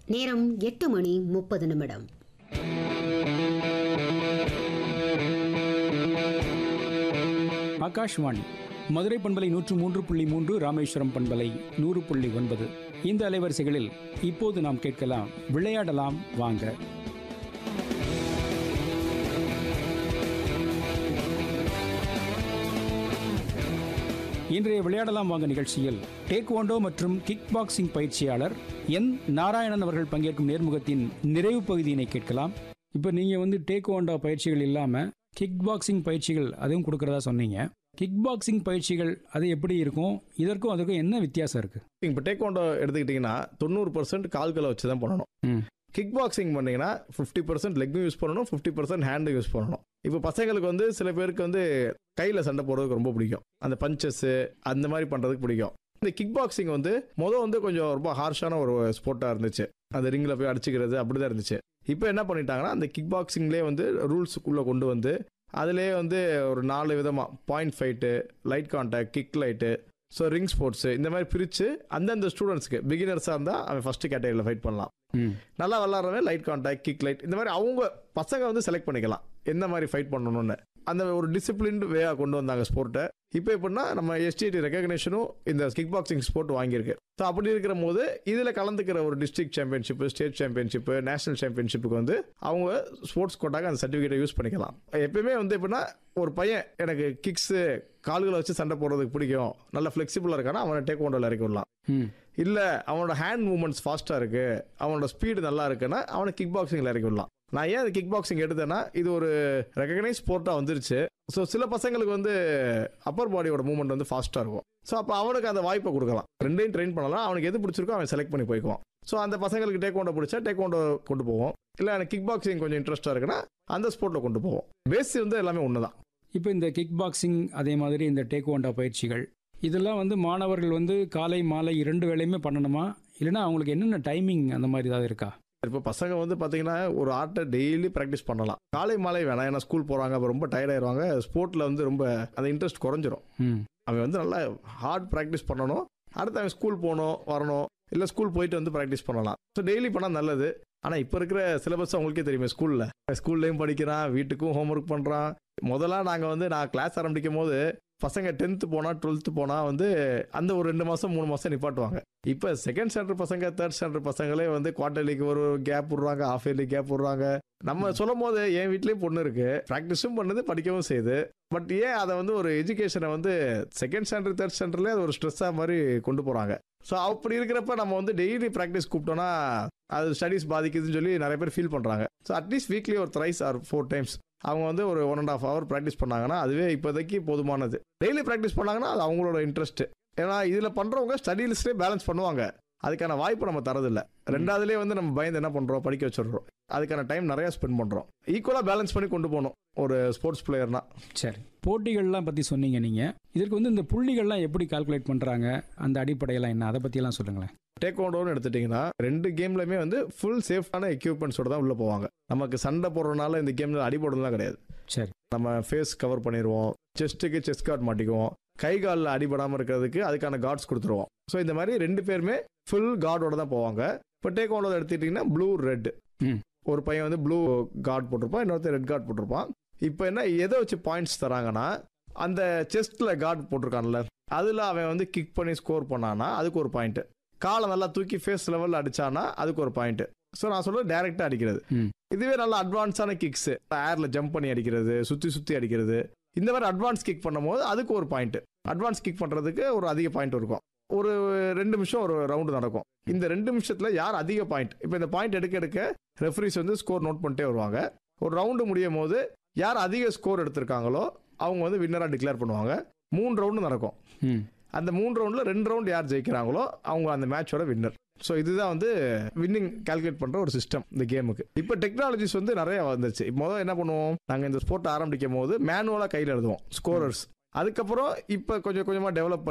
நேரம் எட்டு மணி முப்பது நிமிடம் ஆகாஷ்வாணி மதுரை பண்பலை நூற்று மூன்று புள்ளி மூன்று ராமேஸ்வரம் பண்பலை நூறு புள்ளி ஒன்பது இந்த அலைவரிசைகளில் இப்போது நாம் கேட்கலாம் விளையாடலாம் வாங்க இன்றைய விளையாடலாம் வாங்க நிகழ்ச்சியில் டேக்வாண்டோ மற்றும் கிக் பாக்ஸிங் பயிற்சியாளர் என் நாராயணன் அவர்கள் பங்கேற்கும் நேர்முகத்தின் நிறைவு பகுதியினை கேட்கலாம் இப்போ நீங்கள் வந்து டேக்வாண்டோ பயிற்சிகள் இல்லாமல் கிக் பாக்ஸிங் பயிற்சிகள் அதுவும் கொடுக்கறதா சொன்னீங்க கிக் பாக்ஸிங் பயிற்சிகள் அது எப்படி இருக்கும் இதற்கும் அதுக்கும் என்ன வித்தியாசம் இருக்கு இப்போ டேக்வாண்டோ எடுத்துக்கிட்டிங்கன்னா தொண்ணூறு பர்சன்ட் கால்களை வச்சு தான் பண்ணணும் ம். கிக் பாக்ஸிங் பண்ணீங்கன்னா ஃபிஃப்டி பர்சன்ட் லெக்கும் யூஸ் பண்ணணும் ஃபிஃப்டி பர்சன்ட் ஹேண்டும் யூஸ் பண்ணணும் இப்போ பசங்களுக்கு வந்து சில பேருக்கு வந்து கையில் சண்டை போடுறதுக்கு ரொம்ப பிடிக்கும் அந்த பஞ்சஸ்ஸு அந்த மாதிரி பண்ணுறதுக்கு பிடிக்கும் இந்த கிக் பாக்ஸிங் வந்து மொதல் வந்து கொஞ்சம் ரொம்ப ஹார்ஷான ஒரு ஸ்போர்ட்டாக இருந்துச்சு அந்த ரிங்கில் போய் அடிச்சுக்கிறது அப்படி தான் இருந்துச்சு இப்போ என்ன பண்ணிட்டாங்கன்னா அந்த கிக் பாக்ஸிங்லேயே வந்து ரூல்ஸுக்குள்ளே கொண்டு வந்து அதுலேயே வந்து ஒரு நாலு விதமாக point fight light contact kick light so ring sports இந்த மாதிரி பிரித்து அந்தந்த ஸ்டூடெண்ட்ஸ்க்கு பிகினர்ஸாக இருந்தால் அவன் ஃபஸ்ட்டு கேட்டகரியில் ஃபைட் பண்ணலாம் ம் நல்லா விளாட்றவன் லைட் கான்டாக்ட் கிக் லைட் இந்த மாதிரி அவங்க பசங்க வந்து செலக்ட் பண்ணிக்கலாம் எந்த மாதிரி ஃபைட் பண்ணணும்னு அந்த ஒரு டிசிப்ளின்டு வேயாக கொண்டு வந்தாங்க ஸ்போர்ட்டை இப்போ எப்படின்னா நம்ம எஸ்டிடி ரெகக்னேஷனும் இந்த கிக் பாக்ஸிங் ஸ்போர்ட் வாங்கியிருக்கு ஸோ அப்படி இருக்கிற போது இதில் கலந்துக்கிற ஒரு district championship state championship national சாம்பியன்ஷிப்புக்கு வந்து அவங்க ஸ்போர்ட்ஸ் கோட்டாக அந்த சர்டிஃபிகேட்டை யூஸ் பண்ணிக்கலாம் எப்பயுமே வந்து எப்படின்னா ஒரு பையன் எனக்கு கிக்ஸு கால்களை வச்சு சண்டை போடுறதுக்கு பிடிக்கும் நல்ல ஃப்ளெக்சிபிளாக இருக்கானா அவனை டேக் கொண்டு இறக்கி விடலாம் ம் இல்லை அவனோட ஹேண்ட் மூவ்மெண்ட்ஸ் ஃபாஸ்ட்டாக இருக்கு அவனோட ஸ்பீடு நல்லா இருக்குன்னா அவனை கிக் பாக்ஸிங்கில் இறக்கி விடலாம் நான் ஏன் கிக் பாக்ஸிங் எடுத்தேன்னா இது ஒரு ரெகக்னைஸ் ஸ்போர்ட்டாக வந்துருச்சு ஸோ சில பசங்களுக்கு வந்து அப்பர் பாடியோட மூவ்மெண்ட் வந்து ஃபாஸ்ட்டாக இருக்கும் ஸோ அப்போ அவனுக்கு அந்த வாய்ப்பை கொடுக்கலாம் ரெண்டையும் ட்ரெயின் பண்ணலாம் அவனுக்கு எது பிடிச்சிருக்கோ அவன் செலக்ட் பண்ணி போய்க்குவான் ஸோ அந்த பசங்களுக்கு டேக் கொண்டு பிடிச்சா டேக் கொண்டு கொண்டு போவோம் இல்லை எனக்கு கிக் பாக்ஸிங் கொஞ்சம் இன்ட்ரெஸ்ட்டாக இருக்குன்னா அந்த ஸ்போர்ட்டில் கொண்டு போவோம் பேஸ் வந்து எல்லாமே ஒன்று தான் இப்போ இந்த கிக் பாக்ஸிங் அதே மாதிரி இந்த டேக்வாண்டோ பயிற்சிகள் இதெல்லாம் வந்து மாணவர்கள் வந்து காலை மாலை இரண்டு வேளையுமே பண்ணணுமா இல்லைன்னா அவங்களுக்கு என்னென்ன டைமிங் அந்த மாதிரி ஏதாவது இருக்கா இப்போ பசங்க வந்து பார்த்தீங்கன்னா ஒரு ஆர்ட்டை டெய்லி ப்ராக்டிஸ் பண்ணலாம் காலை மாலை வேணாம் ஏன்னா ஸ்கூல் போகிறாங்க அப்போ ரொம்ப tired ஆயிருவாங்க ஸ்போர்ட்டில் வந்து ரொம்ப அந்த இன்ட்ரெஸ்ட் குறைஞ்சிரும் ம் அவன் வந்து நல்லா ஹார்ட் ப்ராக்டிஸ் பண்ணணும் அடுத்து அவன் ஸ்கூல் போகணும் வரணும் இல்லை ஸ்கூல் போயிட்டு வந்து ப்ராக்டிஸ் பண்ணலாம் ஸோ டெய்லி பண்ணால் நல்லது ஆனால் இப்போ இருக்கிற சிலபஸ் அவங்களுக்கே தெரியுமே ஸ்கூலில் ஸ்கூல்லையும் படிக்கிறான் வீட்டுக்கும் ஹோம்ஒர்க் பண்ணுறான் முதல்ல நாங்கள் வந்து நான் கிளாஸ் ஆரம்பிக்கும் போது பசங்க டென்த்து போனால் டுவெல்த்து போனால் வந்து அந்த ஒரு ரெண்டு மாதம் மூணு மாதம் நிப்பாட்டுவாங்க இப்போ செகண்ட் ஸ்டாண்டர்ட் பசங்க தேர்ட் ஸ்டாண்டர்ட் பசங்களே வந்து குவார்டர்லிக்கு ஒரு கேப் விடுறாங்க ஹாஃப் இயர்லி கேப் விடுறாங்க நம்ம சொல்லும் போது என் வீட்லேயும் பொண்ணு இருக்கு ப்ராக்டிஸும் பண்ணுது படிக்கவும் செய்யுது பட் ஏன் அதை வந்து ஒரு எஜுகேஷனை வந்து செகண்ட் ஸ்டாண்டர்ட் தேர்ட் ஸ்டாண்டர்ட்லேயே அது ஒரு ஸ்ட்ரெஸ்ஸாக மாதிரி கொண்டு போகிறாங்க ஸோ அப்படி இருக்கிறப்ப நம்ம வந்து டெய்லி ப்ராக்டிஸ் கூப்பிட்டோம்னா அது ஸ்டடீஸ் பாதிக்குதுன்னு சொல்லி நிறைய பேர் ஃபீல் பண்ணுறாங்க ஸோ அட்லீஸ்ட் வீக்லி ஒரு த்ரைஸ் ஆர் ஃபோர் டைம்ஸ் அவங்க வந்து ஒரு one and half hour practice பண்ணாங்கன்னா அதுவே இப்போதைக்கு போதுமானது டெய்லி ப்ராக்டிஸ் பண்ணாங்கன்னா அது அவங்களோட இன்ட்ரெஸ்ட் ஏன்னா இதில் பண்ணுறவங்க ஸ்டடீஸ்லேயே பேலன்ஸ் பண்ணுவாங்க அதுக்கான வாய்ப்பு நம்ம தரதில்ல ரெண்டாவதுலேயே வந்து நம்ம பயந்து என்ன பண்ணுறோம் படிக்க வச்சிடுறோம் அதுக்கான டைம் நிறைய ஸ்பெண்ட் பண்ணுறோம் ஈக்குவலாக பேலன்ஸ் பண்ணி கொண்டு போகணும் ஒரு ஸ்போர்ட்ஸ் பிளேயர்னா சரி போட்டிகள்லாம் பற்றி சொன்னீங்க நீங்கள் இதற்கு வந்து இந்த புள்ளிகள்லாம் எப்படி கால்குலேட் பண்ணுறாங்க அந்த அடிப்படையெல்லாம் என்ன அதை பற்றியெல்லாம் சொல்லுங்களேன் டேக்வாண்டோன்னு எடுத்துட்டிங்கன்னா ரெண்டு கேம்லையுமே வந்து ஃபுல் சேஃப்டான எக்யூப்மெண்ட்ஸோட தான் உள்ளே போவாங்க நமக்கு சண்டை போடுறதுனால இந்த கேமில் அடிபடுறதுலாம் கிடையாது சரி நம்ம ஃபேஸ் கவர் பண்ணிடுவோம் செஸ்ட்டுக்கு செஸ்ட் கார்டு மாட்டிக்குவோம் கை காலில் அடிபடாமல் இருக்கிறதுக்கு அதுக்கான கார்ட்ஸ் கொடுத்துருவோம் ஸோ இந்த மாதிரி ரெண்டு பேருமே ஃபுல் கார்டோட தான் போவாங்க இப்போ டேக்வாண்டோ எடுத்துக்கிட்டிங்கன்னா ப்ளூ ரெட் ம். ஒரு பையன் வந்து ப்ளூ கார்டு போட்டிருப்பான் இன்னொருத்தர் ரெட் கார்டு போட்டிருப்பான் இப்போ என்ன எதை வச்சு பாயிண்ட்ஸ் தராங்கன்னா அந்த செஸ்ட்டில் கார்டு போட்டிருக்கான்ல அதில் அவன் வந்து கிக் பண்ணி ஸ்கோர் பண்ணானா அதுக்கு ஒரு பாயிண்ட்டு காலை நல்லா தூக்கி ஃபேஸ் லெவலில் அடிச்சானா அதுக்கு ஒரு பாயிண்ட் ஸோ நான் சொல்றது டைரக்டா அடிக்கிறது ம். இதுவே நல்ல அட்வான்ஸான கிக்ஸ் ஏர்ல ஜம்ப் பண்ணி அடிக்கிறது சுத்தி சுத்தி அடிக்கிறது இந்த மாதிரி அட்வான்ஸ் கிக் பண்ணும்போது அதுக்கு ஒரு பாயிண்ட் அட்வான்ஸ் கிக் பண்றதுக்கு ஒரு அதிக பாயிண்ட் இருக்கும் ஒரு ரெண்டு நிமிஷம் ஒரு ரவுண்டு நடக்கும் இந்த ரெண்டு நிமிஷத்துல யார் அதிக பாயிண்ட் இப்போ இந்த பாயிண்ட் எடுக்க எடுக்க ரெஃபரிஸ் வந்து ஸ்கோர் நோட் பண்ணிட்டே வருவாங்க ஒரு ரவுண்டு முடியும் போது யார் அதிக ஸ்கோர் எடுத்திருக்காங்களோ அவங்க வந்து வின்னரா டிக்ளேர் பண்ணுவாங்க மூணு ரவுண்டு நடக்கும் ம் அந்த மூணு ரவுண்டில் ரெண்டு ரவுண்ட் யார் ஜெயிக்கிறாங்களோ அவங்க அந்த மேட்சோட வின்னர் ஸோ இதுதான் வந்து வின்னிங் கால்குலேட் பண்ணுற ஒரு சிஸ்டம் இந்த கேமுக்கு இப்போ டெக்னாலஜிஸ் வந்து நிறைய வந்துருச்சு இப்போ முதல்ல என்ன பண்ணுவோம் நாங்கள் இந்த ஸ்போர்ட் ஆரம்பிக்கும் போது மேனுவலாக கையில் எழுதுவோம் ஸ்கோரர்ஸ் அதுக்கப்புறம் இப்போ கொஞ்சம் கொஞ்சமாக டெவலப்